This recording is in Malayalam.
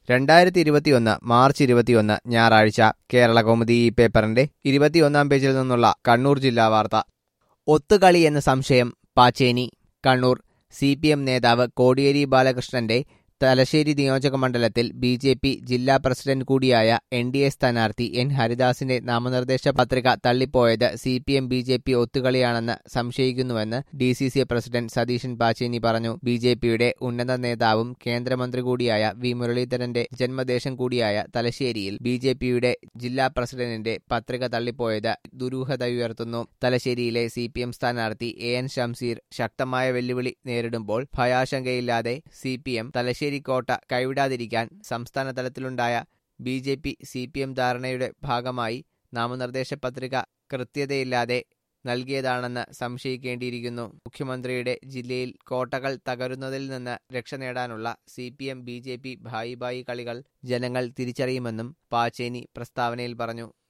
രണ്ടായിരത്തി ഇരുപത്തിയൊന്ന് മാർച്ച് ഇരുപത്തിയൊന്ന് ഞായറാഴ്ച കേരള കൗമുദി ഈ പേപ്പറിന്റെ ഇരുപത്തിയൊന്നാം പേജിൽ നിന്നുള്ള കണ്ണൂർ ജില്ലാ വാർത്ത ഒത്തുകളി എന്ന സംശയം Pacheni Kannur C P M നേതാവ് കോടിയേരി ബാലകൃഷ്ണന്റെ തലശ്ശേരി നിയോജക മണ്ഡലത്തിൽ ബി ജെ പി ജില്ലാ പ്രസിഡന്റ് കൂടിയായ എൻ ഡി എ സ്ഥാനാർത്ഥി എൻ ഹരിദാസിന്റെ നാമനിർദ്ദേശ പത്രിക തള്ളിപ്പോയത് C P M B J P ഒത്തുകളിയാണെന്ന് സംശയിക്കുന്നുവെന്ന് D C C president Satheesan Pacheni പറഞ്ഞു ബി ജെ പിയുടെ ഉന്നത നേതാവും കേന്ദ്രമന്ത്രി കൂടിയായ വി മുരളീധരന്റെ ജന്മദേശം കൂടിയായ തലശ്ശേരിയിൽ ബി ജെ പിയുടെ ജില്ലാ പ്രസിഡന്റിന്റെ പത്രിക തള്ളിപ്പോയത് ദുരൂഹതയുയർത്തുന്നു തലശ്ശേരിയിലെ സി പി എം സ്ഥാനാർത്ഥി എ എൻ ഷംസീർ ശക്തമായ വെല്ലുവിളി നേരിടുമ്പോൾ ഭയാശങ്കയില്ലാതെ സി പി എം തലശ്ശേരി കോട്ട കൈവിടാതിരിക്കാൻ സംസ്ഥാന തലത്തിലുണ്ടായ B J P C P M ധാരണയുടെ ഭാഗമായി നാമനിർദ്ദേശ പത്രിക കൃത്യതയില്ലാതെ നൽകിയതാണെന്ന് സംശയിക്കേണ്ടിയിരിക്കുന്നു മുഖ്യമന്ത്രിയുടെ ജില്ലയിൽ കോട്ടകൾ തകരുന്നതിൽ നിന്ന് രക്ഷ നേടാനുള്ള C P M B J P ഭായി ഭായി കളികൾ ജനങ്ങൾ തിരിച്ചറിയുമെന്നും പാച്ചേനി പ്രസ്താവനയിൽ പറഞ്ഞു